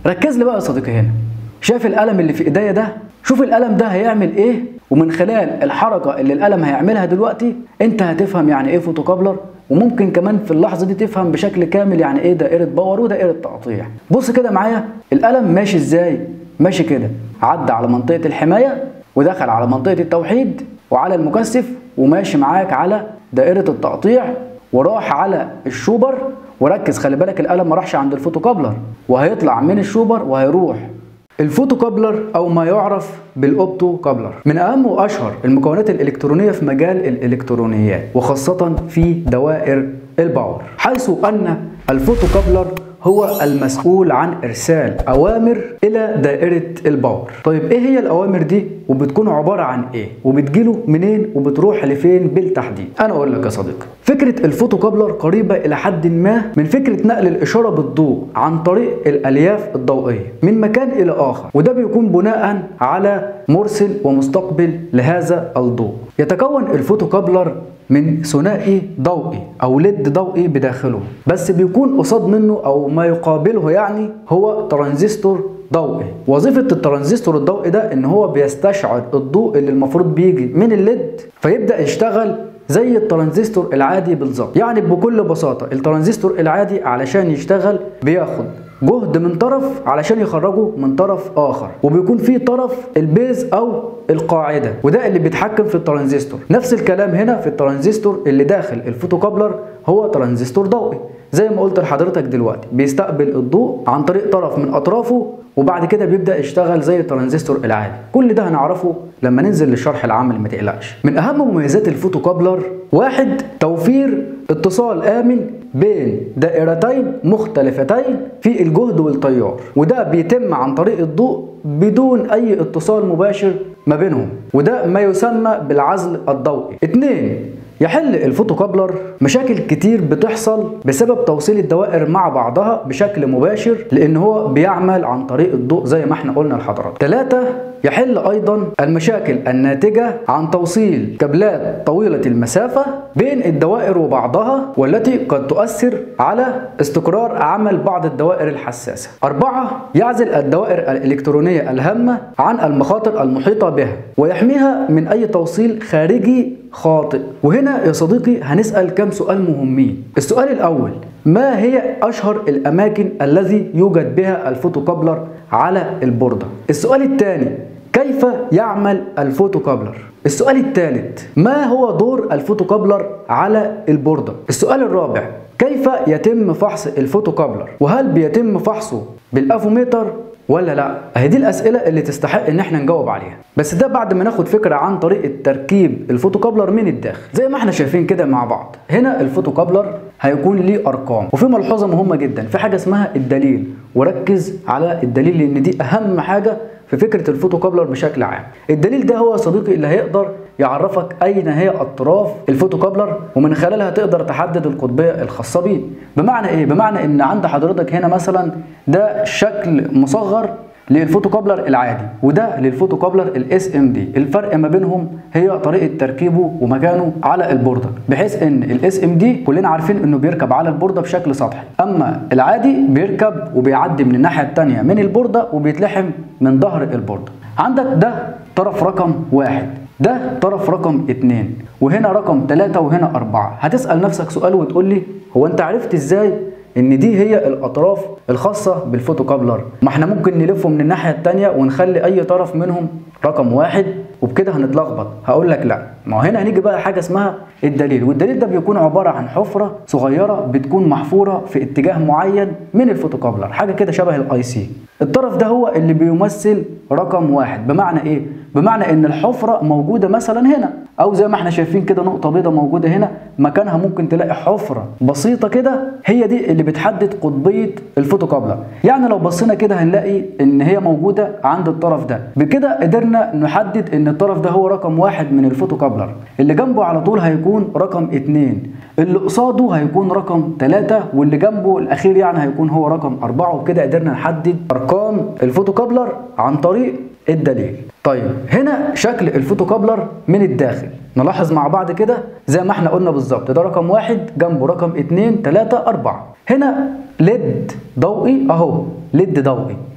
ركز لي بقى يا صديقي هنا شايف القلم اللي في ايديا ده شوف القلم ده هيعمل ايه ومن خلال الحركه اللي القلم هيعملها دلوقتي انت هتفهم يعني ايه فوتوكابلر وممكن كمان في اللحظه دي تفهم بشكل كامل يعني ايه دائره باور ودائره تقطيع بص كده معايا القلم ماشي ازاي ماشي كده عدى على منطقه الحمايه ودخل على منطقه التوحيد وعلى المكثف وماشي معاك على دائره التقطيع وراح على الشوبر وركز خلي بالك القلم ما راحش عند الفوتوكابلر وهيطلع من الشوبر وهيروح الفوتوكابلر او ما يعرف بالاوبتو كابلر من اهم واشهر المكونات الالكترونيه في مجال الالكترونيات وخاصه في دوائر الباور حيث ان الفوتوكابلر هو المسؤول عن ارسال اوامر الى دائره الباور طيب ايه هي الاوامر دي وبتكون عباره عن ايه وبتجيله منين وبتروح لفين بالتحديد انا اقول لك يا صديقي فكره الفوتوكابلر قريبه الى حد ما من فكره نقل الاشاره بالضوء عن طريق الالياف الضوئيه من مكان الى اخر وده بيكون بناء على مرسل ومستقبل لهذا الضوء يتكون الفوتوكابلر من ثنائي ضوئي او ليد ضوئي بداخله بس بيكون قصاد منه او ما يقابله يعني هو ترانزستور ضوئي وظيفة الترانزستور الضوئي ده ان هو بيستشعر الضوء اللي المفروض بيجي من الليد فيبدأ يشتغل زي الترانزستور العادي بالظبط يعني بكل بساطة الترانزستور العادي علشان يشتغل بياخد جهد من طرف علشان يخرجه من طرف اخر وبيكون في طرف البيز او القاعده وده اللي بيتحكم في الترانزستور نفس الكلام هنا في الترانزستور اللي داخل الفوتوكابلر هو ترانزستور ضوئي زي ما قلت لحضرتك دلوقتي بيستقبل الضوء عن طريق طرف من اطرافه وبعد كده بيبدا يشتغل زي الترانزستور العادي كل ده هنعرفه لما ننزل للشرح العملي ما تقلقش من اهم مميزات الفوتوكابلر واحد توفير اتصال امن بين دائرتين مختلفتين في الجهد والتيار وده بيتم عن طريق الضوء بدون اي اتصال مباشر ما بينهم وده ما يسمى بالعزل الضوئي اتنين يحل الفوتوكابلر مشاكل كتير بتحصل بسبب توصيل الدوائر مع بعضها بشكل مباشر لان هو بيعمل عن طريق الضوء زي ما احنا قلنا لحضرتك ثلاثة يحل ايضا المشاكل الناتجة عن توصيل كابلات طويلة المسافة بين الدوائر وبعضها والتي قد تؤثر على استقرار عمل بعض الدوائر الحساسة أربعة يعزل الدوائر الإلكترونية الهامة عن المخاطر المحيطة بها ويحميها من أي توصيل خارجي خاطئ وهنا يا صديقي هنسأل كم سؤال مهمين السؤال الأول ما هي أشهر الأماكن الذي يوجد بها الفوتوكابلر على البوردة السؤال الثاني كيف يعمل الفوتوكابلر السؤال الثالث ما هو دور الفوتوكابلر على البوردة السؤال الرابع كيف يتم فحص الفوتوكابلر وهل بيتم فحصه بالافوميتر ولا لا اهي دي الاسئله اللي تستحق ان احنا نجاوب عليها بس ده بعد ما ناخد فكره عن طريقه تركيب الفوتوكابلر من الداخل زي ما احنا شايفين كده مع بعض هنا الفوتوكابلر هيكون ليه ارقام وفي ملحوظه مهمه جدا في حاجه اسمها الدليل وركز على الدليل لان دي اهم حاجه في فكره الفوتوكابلر بشكل عام الدليل ده هو يا صديقي اللي هيقدر يعرفك اين هي اطراف الفوتوكابلر ومن خلالها تقدر تحدد القطبيه الخاصه بيه بمعنى ايه بمعنى ان عند حضرتك هنا مثلا ده شكل مصغر للفوتوكابلر العادي وده للفوتوكابلر الاس ام دي الفرق ما بينهم هي طريقه تركيبه ومكانه على البورده بحيث ان الاس ام دي كلنا عارفين انه بيركب على البورده بشكل سطحي اما العادي بيركب وبيعدي من الناحيه الثانيه من البورده وبيتلحم من ظهر البورده عندك ده طرف رقم واحد ده طرف رقم اتنين وهنا رقم تلاتة وهنا أربعة هتسأل نفسك سؤال وتقول لي هو أنت عرفت إزاي ان دي هي الاطراف الخاصه بالفوتوكابلر ما احنا ممكن نلفه من الناحيه الثانيه ونخلي اي طرف منهم رقم واحد وبكده هنتلخبط هقول لك لا ما هو هنا هنيجي بقى حاجه اسمها الدليل والدليل ده بيكون عباره عن حفره صغيره بتكون محفوره في اتجاه معين من الفوتوكابلر حاجه كده شبه الاي سي الطرف ده هو اللي بيمثل رقم واحد بمعنى ايه بمعنى ان الحفره موجوده مثلا هنا او زي ما احنا شايفين كده نقطه بيضاء موجوده هنا مكانها ممكن تلاقي حفره بسيطه كده هي دي اللي بتحدد قطبيه الفوتوكابلر يعني لو بصينا كده هنلاقي ان هي موجوده عند الطرف ده بكده قدرنا نحدد ان الطرف ده هو رقم واحد من الفوتوكابلر اللي جنبه على طول هيكون رقم اتنين اللي قصاده هيكون رقم ثلاثة واللي جنبه الأخير يعني هيكون هو رقم أربعة وبكده قدرنا نحدد أرقام الفوتوكابلر عن طريق الدليل طيب هنا شكل الفوتوكابلر من الداخل نلاحظ مع بعض كده زي ما احنا قلنا بالظبط ده رقم واحد جنبه رقم اتنين تلاتة أربعة هنا ليد ضوئي أهو ليد ضوئي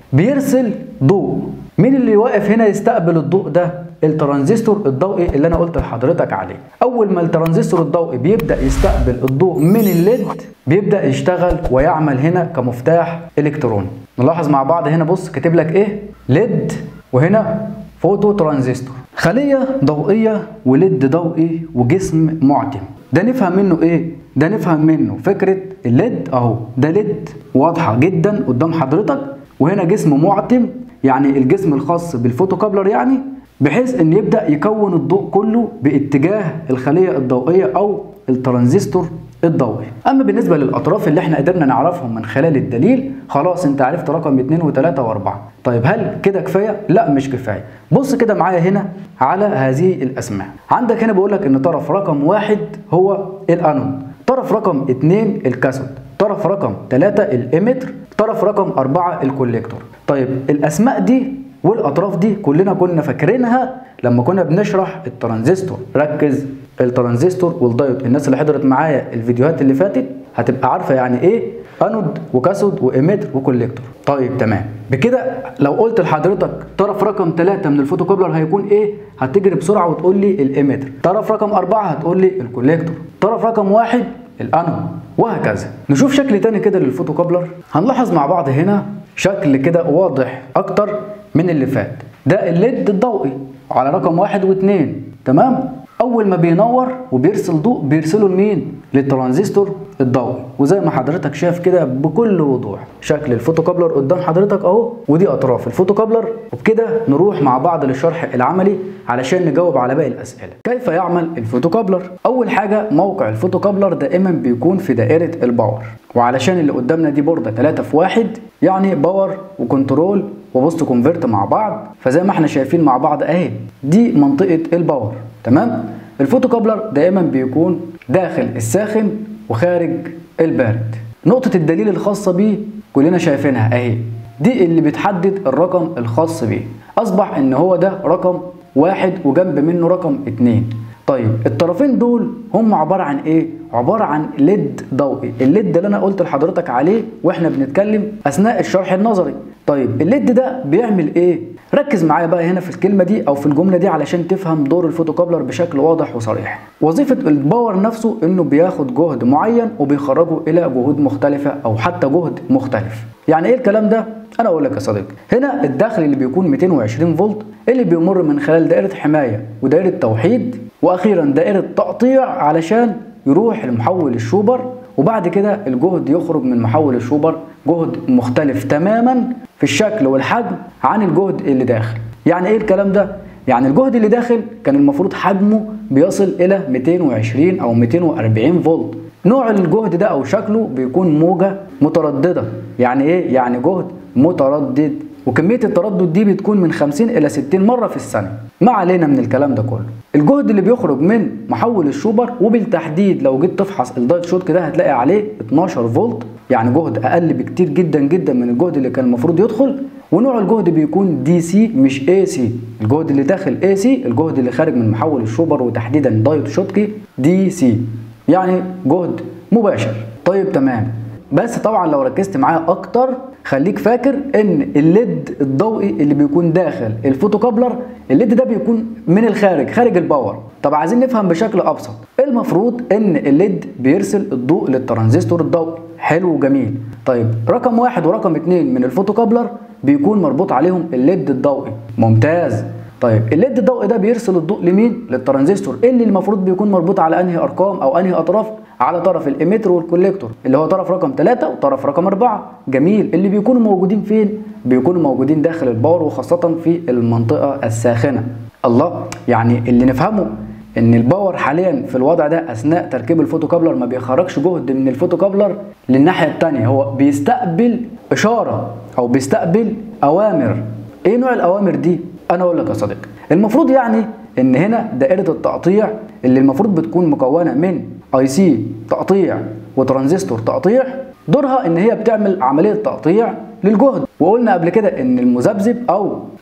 بيرسل ضوء مين اللي واقف هنا يستقبل الضوء ده الترانزستور الضوئي اللي انا قلت لحضرتك عليه اول ما الترانزستور الضوئي بيبدا يستقبل الضوء من الليد بيبدا يشتغل ويعمل هنا كمفتاح الكتروني نلاحظ مع بعض هنا بص كاتب لك ايه ليد وهنا فوتو ترانزستور خليه ضوئيه وليد ضوئي وجسم معتم ده نفهم منه ايه ده نفهم منه فكره الليد اهو ده ليد واضحه جدا قدام حضرتك وهنا جسم معتم يعني الجسم الخاص بالفوتوكابلر يعني بحيث ان يبدا يكون الضوء كله باتجاه الخليه الضوئيه او الترانزستور الضوئي اما بالنسبه للاطراف اللي احنا قدرنا نعرفهم من خلال الدليل خلاص انت عرفت رقم 2 و3 و4 طيب هل كده كفايه لا مش كفايه بص كده معايا هنا على هذه الاسماء عندك هنا بقول لك ان طرف رقم واحد هو الانود طرف رقم 2 الكاثود طرف رقم 3 الامتر طرف رقم 4 الكوليكتور طيب الاسماء دي والاطراف دي كلنا كنا فاكرينها لما كنا بنشرح الترانزستور ركز الترانزستور والدايود الناس اللي حضرت معايا الفيديوهات اللي فاتت هتبقى عارفه يعني ايه انود وكاثود واميتر وكوليكتور طيب تمام بكده لو قلت لحضرتك طرف رقم 3 من الفوتوكابلر هيكون ايه هتجري بسرعه وتقول لي الاميتر طرف رقم 4 هتقول لي الكوليكتور طرف رقم 1 الانود وهكذا نشوف شكل تاني كده للفوتوكابلر هنلاحظ مع بعض هنا شكل كده واضح اكتر من اللي فات ده الليد الضوئي على رقم واحد واثنين تمام اول ما بينور وبيرسل ضوء بيرسله لمين للترانزستور الضوئي وزي ما حضرتك شايف كده بكل وضوح شكل الفوتوكابلر قدام حضرتك اهو ودي اطراف الفوتوكابلر وبكده نروح مع بعض للشرح العملي علشان نجاوب على باقي الاسئله كيف يعمل الفوتوكابلر اول حاجه موقع الفوتوكابلر دائما بيكون في دائره الباور وعلشان اللي قدامنا دي بورده 3 في 1 يعني باور وكنترول وبوست كونفرت مع بعض فزي ما احنا شايفين مع بعض اهي دي منطقه الباور تمام الفوتوكابلر دائما بيكون داخل الساخن وخارج البارد نقطه الدليل الخاصه بيه كلنا شايفينها اهي دي اللي بتحدد الرقم الخاص بيه اصبح ان هو ده رقم واحد وجنب منه رقم اتنين طيب الطرفين دول هم عبارة عن ايه؟ عبارة عن ليد ضوئي الليد اللي انا قلت لحضرتك عليه واحنا بنتكلم اثناء الشرح النظري طيب الليد ده بيعمل ايه؟ ركز معايا بقى هنا في الكلمة دي او في الجملة دي علشان تفهم دور الفوتوكابلر بشكل واضح وصريح وظيفة الباور نفسه انه بياخد جهد معين وبيخرجه الى جهود مختلفة او حتى جهد مختلف يعني ايه الكلام ده؟ انا اقول لك يا صديقي هنا الدخل اللي بيكون 220 فولت اللي بيمر من خلال دائرة حماية ودائرة توحيد واخيرا دائرة تقطيع علشان يروح لمحول الشوبر وبعد كده الجهد يخرج من محول الشوبر جهد مختلف تماما في الشكل والحجم عن الجهد اللي داخل يعني ايه الكلام ده يعني الجهد اللي داخل كان المفروض حجمه بيصل الى 220 او 240 فولت نوع الجهد ده او شكله بيكون موجة مترددة يعني ايه يعني جهد متردد وكمية التردد دي بتكون من 50 إلى 60 مرة في الثانية ما علينا من الكلام ده كله الجهد اللي بيخرج من محول الشوبر وبالتحديد لو جيت تفحص الدايت شوت كده هتلاقي عليه 12 فولت يعني جهد اقل بكتير جدا جدا من الجهد اللي كان المفروض يدخل ونوع الجهد بيكون دي سي مش اي سي الجهد اللي داخل اي سي الجهد اللي خارج من محول الشوبر وتحديدا دايت شوتكي دي سي يعني جهد مباشر طيب تمام بس طبعا لو ركزت معايا اكتر خليك فاكر ان الليد الضوئي اللي بيكون داخل الفوتوكابلر الليد ده بيكون من الخارج خارج الباور طب عايزين نفهم بشكل ابسط المفروض ان الليد بيرسل الضوء للترانزستور الضوئي حلو وجميل طيب رقم واحد ورقم اتنين من الفوتوكابلر بيكون مربوط عليهم الليد الضوئي ممتاز طيب الليد الضوئي ده بيرسل الضوء لمين للترانزستور اللي المفروض بيكون مربوط على انهي ارقام او انهي اطراف على طرف الاميتر والكوليكتور اللي هو طرف رقم 3 وطرف رقم 4 جميل اللي بيكونوا موجودين فين بيكونوا موجودين داخل الباور وخاصة في المنطقة الساخنة الله يعني اللي نفهمه ان الباور حاليا في الوضع ده اثناء تركيب الفوتوكابلر ما بيخرجش جهد من الفوتوكابلر للناحية التانية هو بيستقبل اشارة او بيستقبل اوامر ايه نوع الاوامر دي انا اقول لك يا صديقي المفروض يعني ان هنا دائرة التقطيع اللي المفروض بتكون مكونة من اي سي تقطيع وترانزستور تقطيع دورها ان هي بتعمل عمليه تقطيع للجهد وقلنا قبل كده ان المذبذب او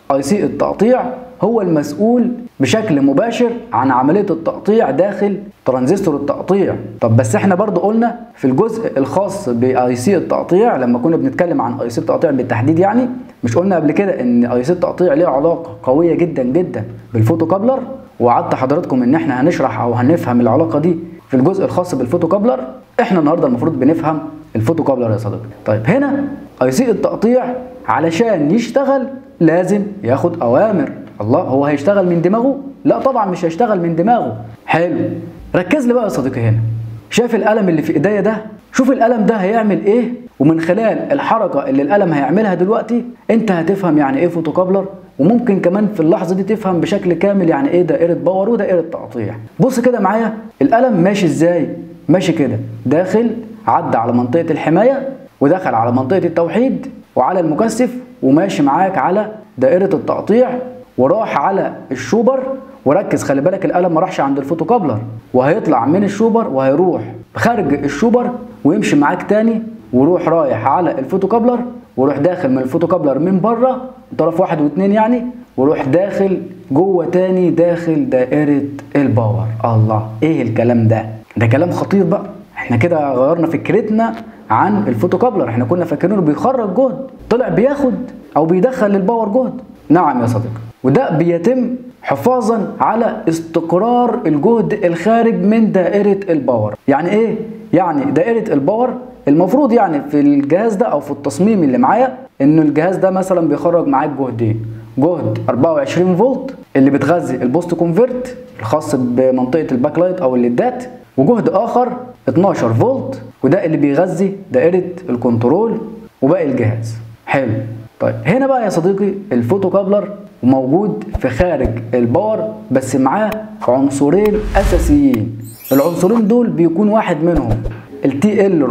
اي سي التقطيع هو المسؤول بشكل مباشر عن عمليه التقطيع داخل ترانزستور التقطيع طب بس احنا برضو قلنا في الجزء الخاص باي سي التقطيع لما كنا بنتكلم عن اي سي التقطيع بالتحديد يعني مش قلنا قبل كده ان اي سي التقطيع ليه علاقه قويه جدا جدا بالفوتو كابلر وعدت حضراتكم ان احنا هنشرح او هنفهم العلاقه دي في الجزء الخاص بالفوتو كابلر احنا النهارده المفروض بنفهم الفوتو كابلر يا صديقي طيب هنا اي سي التقطيع علشان يشتغل لازم ياخد اوامر الله هو هيشتغل من دماغه لا طبعا مش هيشتغل من دماغه حلو ركز لي بقى يا صديقي هنا شايف القلم اللي في ايديا ده شوف القلم ده هيعمل ايه ومن خلال الحركه اللي القلم هيعملها دلوقتي انت هتفهم يعني ايه فوتو كابلر وممكن كمان في اللحظه دي تفهم بشكل كامل يعني ايه دائره باور ودائره تقطيع بص كده معايا القلم ماشي ازاي ماشي كده داخل عدى على منطقه الحمايه ودخل على منطقه التوحيد وعلى المكثف وماشي معاك على دائره التقطيع وراح على الشوبر وركز خلي بالك القلم ما راحش عند الفوتو كابلر وهيطلع من الشوبر وهيروح خارج الشوبر ويمشي معاك تاني ويروح رايح على الفوتو كابلر ويروح داخل من الفوتو كابلر من بره طرف واحد واثنين يعني ويروح داخل جوه تاني داخل دائرة الباور الله ايه الكلام ده ده كلام خطير بقى احنا كده غيرنا فكرتنا عن الفوتو كابلر احنا كنا فاكرينه بيخرج جهد طلع بياخد او بيدخل للباور جهد نعم يا صديقي وده بيتم حفاظا على استقرار الجهد الخارج من دائرة الباور يعني ايه؟ يعني دائرة الباور المفروض يعني في الجهاز ده او في التصميم اللي معايا ان الجهاز ده مثلا بيخرج معاك جهدين جهد 24 فولت اللي بتغذي البوست كونفرت الخاص بمنطقة الباك لايت او الليدات وجهد اخر 12 فولت وده اللي بيغذي دائرة الكنترول وباقي الجهاز حلو طيب هنا بقى يا صديقي الفوتو كابلر موجود في خارج الباور بس معاه عنصرين اساسيين العنصرين دول بيكون واحد منهم التي ال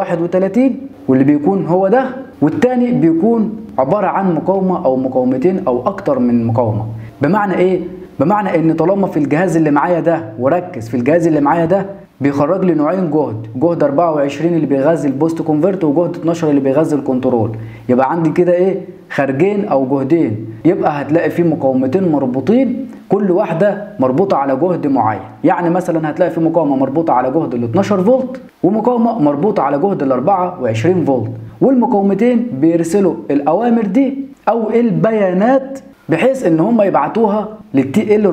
431 واللي بيكون هو ده والتاني بيكون عبارة عن مقاومة او مقاومتين او اكتر من مقاومة بمعنى ايه بمعنى ان طالما في الجهاز اللي معايا ده وركز في الجهاز اللي معايا ده بيخرج لي نوعين جهد جهد 24 اللي بيغذي البوست كونفرت وجهد 12 اللي بيغذي الكنترول يبقى عندي كده ايه خارجين او جهدين يبقى هتلاقي فيه مقاومتين مربوطين كل واحدة مربوطة على جهد معين يعني مثلا هتلاقي في مقاومة مربوطة على جهد ال 12 فولت ومقاومة مربوطة على جهد ال 24 فولت والمقاومتين بيرسلوا الأوامر دي أو البيانات بحيث ان هم يبعتوها للتي ال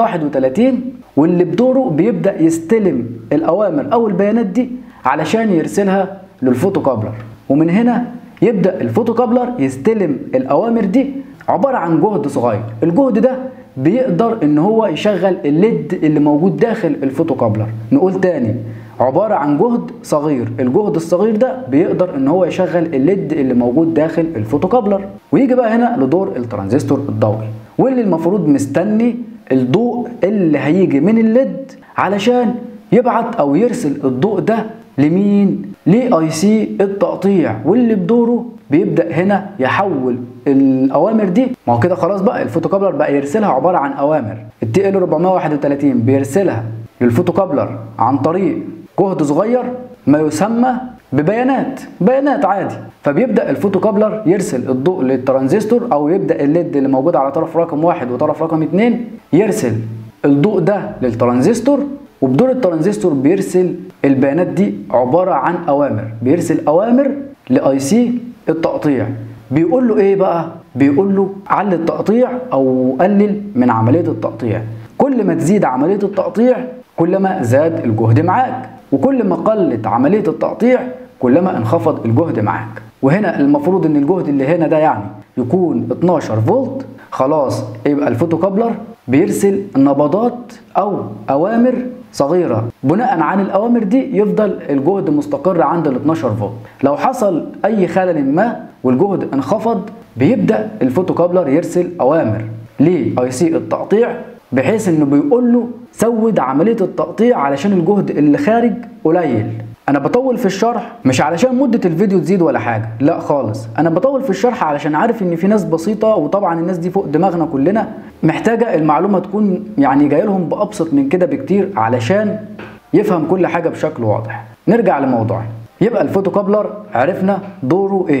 431 واللي بدوره بيبدا يستلم الاوامر او البيانات دي علشان يرسلها للفوتو كابلر ومن هنا يبدا الفوتو كابلر يستلم الاوامر دي عباره عن جهد صغير الجهد ده بيقدر ان هو يشغل الليد اللي موجود داخل الفوتو كابلر نقول تاني عبارة عن جهد صغير الجهد الصغير ده بيقدر ان هو يشغل الليد اللي موجود داخل الفوتو كابلر ويجي بقى هنا لدور الترانزستور الضوئي واللي المفروض مستني الضوء اللي هيجي من الليد علشان يبعت او يرسل الضوء ده لمين لاي سي التقطيع واللي بدوره بيبدا هنا يحول الاوامر دي ما هو كده خلاص بقى الفوتو كابلر بقى يرسلها عباره عن اوامر التي ال 431 بيرسلها للفوتو كابلر عن طريق جهد صغير ما يسمى ببيانات بيانات عادي فبيبدا الفوتو كابلر يرسل الضوء للترانزستور او يبدا الليد اللي موجود على طرف رقم واحد وطرف رقم اتنين يرسل الضوء ده للترانزستور وبدور الترانزستور بيرسل البيانات دي عباره عن اوامر بيرسل اوامر لاي سي التقطيع بيقول له ايه بقى بيقول له علي التقطيع او قلل من عمليه التقطيع كل ما تزيد عمليه التقطيع كلما زاد الجهد معاك وكل ما قلت عمليه التقطيع كلما انخفض الجهد معاك وهنا المفروض ان الجهد اللي هنا ده يعني يكون 12 فولت خلاص يبقى الفوتو كابلر بيرسل نبضات او اوامر صغيرة بناء عن الأوامر دي يفضل الجهد مستقر عند ال 12 فولت لو حصل أي خلل ما والجهد انخفض بيبدأ الفوتو كابلر يرسل أوامر لاي سي التقطيع بحيث انه بيقول له سود عمليه التقطيع علشان الجهد اللي خارج قليل انا بطول في الشرح مش علشان مده الفيديو تزيد ولا حاجه لا خالص انا بطول في الشرح علشان عارف ان في ناس بسيطه وطبعا الناس دي فوق دماغنا كلنا محتاجه المعلومه تكون يعني جايه لهم بابسط من كده بكتير علشان يفهم كل حاجه بشكل واضح نرجع لموضوعنا يبقى الفوتو كابلر عرفنا دوره ايه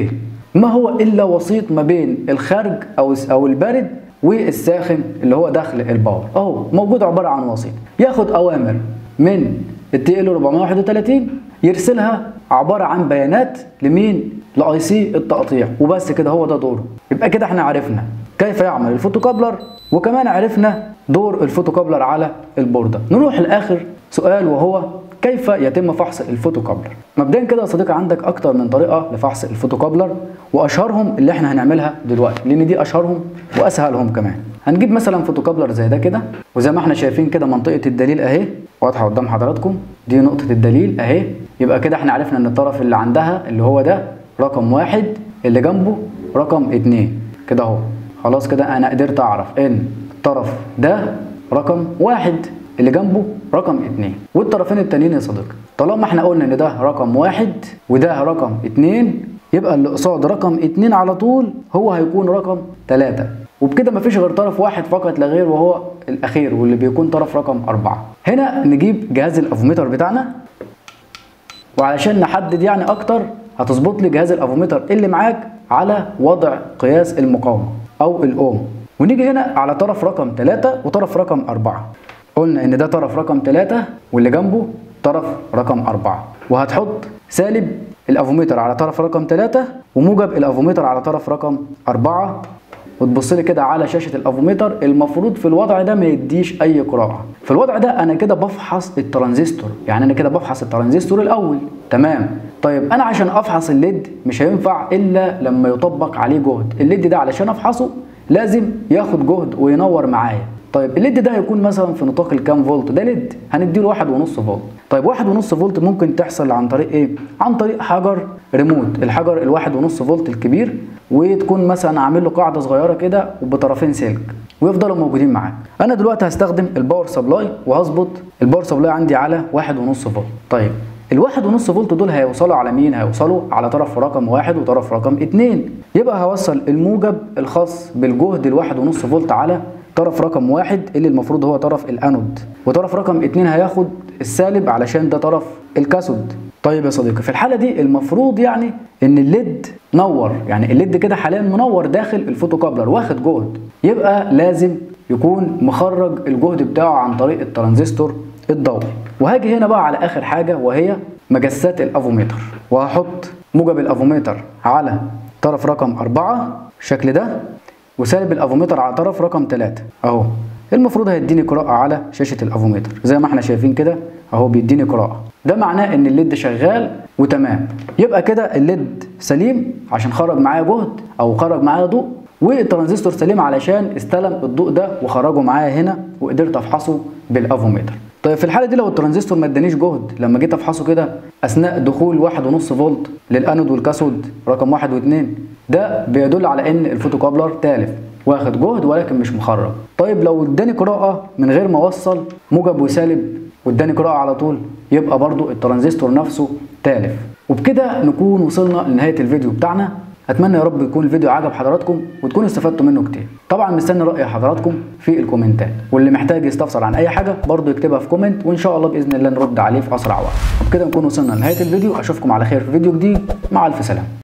ما هو الا وسيط ما بين الخارج او او البارد والساخن اللي هو داخل الباور اهو موجود عباره عن وسيط ياخد اوامر من التي ال 431 يرسلها عباره عن بيانات لمين لاي سي التقطيع وبس كده هو ده دوره يبقى كده احنا عرفنا كيف يعمل الفوتوكابلر وكمان عرفنا دور الفوتوكابلر على البورده نروح لاخر سؤال وهو كيف يتم فحص الفوتوكابلر مبدئيا كده يا صديقي عندك اكتر من طريقه لفحص الفوتوكابلر واشهرهم اللي احنا هنعملها دلوقتي لان دي اشهرهم واسهلهم كمان هنجيب مثلا فوتوكابلر زي ده كده وزي ما احنا شايفين كده منطقه الدليل اهي واضحه قدام حضراتكم دي نقطه الدليل اهي يبقى كده احنا عرفنا ان الطرف اللي عندها اللي هو ده رقم واحد اللي جنبه رقم اتنين كده اهو خلاص كده انا قدرت اعرف ان الطرف ده رقم واحد اللي جنبه رقم اتنين والطرفين التانيين يا صديقي طالما احنا قلنا ان ده رقم واحد وده رقم اتنين يبقى اللي قصاد رقم اتنين على طول هو هيكون رقم تلاتة وبكده مفيش غير طرف واحد فقط لا غير وهو الاخير واللي بيكون طرف رقم اربعة هنا نجيب جهاز الافوميتر بتاعنا وعلشان نحدد يعني اكتر هتظبط لي جهاز الافوميتر اللي معاك على وضع قياس المقاومة او الاوم ونيجي هنا على طرف رقم 3 وطرف رقم 4 قلنا ان ده طرف رقم 3 واللي جنبه طرف رقم 4 وهتحط سالب الافوميتر على طرف رقم 3 وموجب الافوميتر على طرف رقم 4 وتبص لي كده على شاشه الافوميتر المفروض في الوضع ده ما يديش اي قراءه في الوضع ده انا كده بفحص الترانزستور يعني انا كده بفحص الترانزستور الاول تمام طيب انا عشان افحص الليد مش هينفع الا لما يطبق عليه جهد الليد ده علشان افحصه لازم ياخد جهد وينور معايا طيب الليد ده هيكون مثلا في نطاق الكام فولت ده ليد هنديله واحد ونص فولت طيب واحد ونص فولت ممكن تحصل عن طريق ايه عن طريق حجر ريموت الحجر الواحد ونص فولت الكبير وتكون مثلا عامل له قاعده صغيره كده وبطرفين سلك ويفضلوا موجودين معاك انا دلوقتي هستخدم الباور سبلاي وهظبط الباور سبلاي عندي على واحد ونص فولت طيب الواحد ونص فولت دول هيوصلوا على مين؟ هيوصلوا على طرف رقم واحد وطرف رقم اتنين يبقى هوصل الموجب الخاص بالجهد الواحد ونص فولت على طرف رقم واحد اللي المفروض هو طرف الانود وطرف رقم اتنين هياخد السالب علشان ده طرف الكاثود طيب يا صديقي في الحاله دي المفروض يعني ان الليد نور يعني الليد كده حاليا منور داخل الفوتوكابلر واخد جهد يبقى لازم يكون مخرج الجهد بتاعه عن طريق الترانزستور الضوئي وهاجي هنا بقى على اخر حاجه وهي مجسات الافوميتر وهحط موجب الافوميتر على طرف رقم أربعة الشكل ده وسالب الافوميتر على طرف رقم 3 اهو المفروض هيديني قراءة على شاشة الافوميتر زي ما احنا شايفين كده اهو بيديني قراءة ده معناه ان الليد شغال وتمام يبقى كده الليد سليم عشان خرج معايا جهد او خرج معايا ضوء والترانزستور سليم علشان استلم الضوء ده وخرجه معايا هنا وقدرت افحصه بالافوميتر طيب في الحاله دي لو الترانزستور ما ادانيش جهد لما جيت افحصه كده اثناء دخول واحد ونص فولت للانود والكاثود رقم واحد واثنين ده بيدل على ان الفوتوكابلر تالف واخد جهد ولكن مش مخرج طيب لو اداني قراءه من غير ما اوصل موجب وسالب واداني قراءه على طول يبقى برضو الترانزستور نفسه تالف وبكده نكون وصلنا لنهايه الفيديو بتاعنا اتمنى يا رب يكون الفيديو عجب حضراتكم وتكونوا استفدتوا منه كتير طبعا مستني راي حضراتكم في الكومنتات واللي محتاج يستفسر عن اي حاجه برضو يكتبها في كومنت وان شاء الله باذن الله نرد عليه في اسرع وقت وبكده نكون وصلنا لنهايه الفيديو اشوفكم على خير في فيديو جديد مع الف سلامه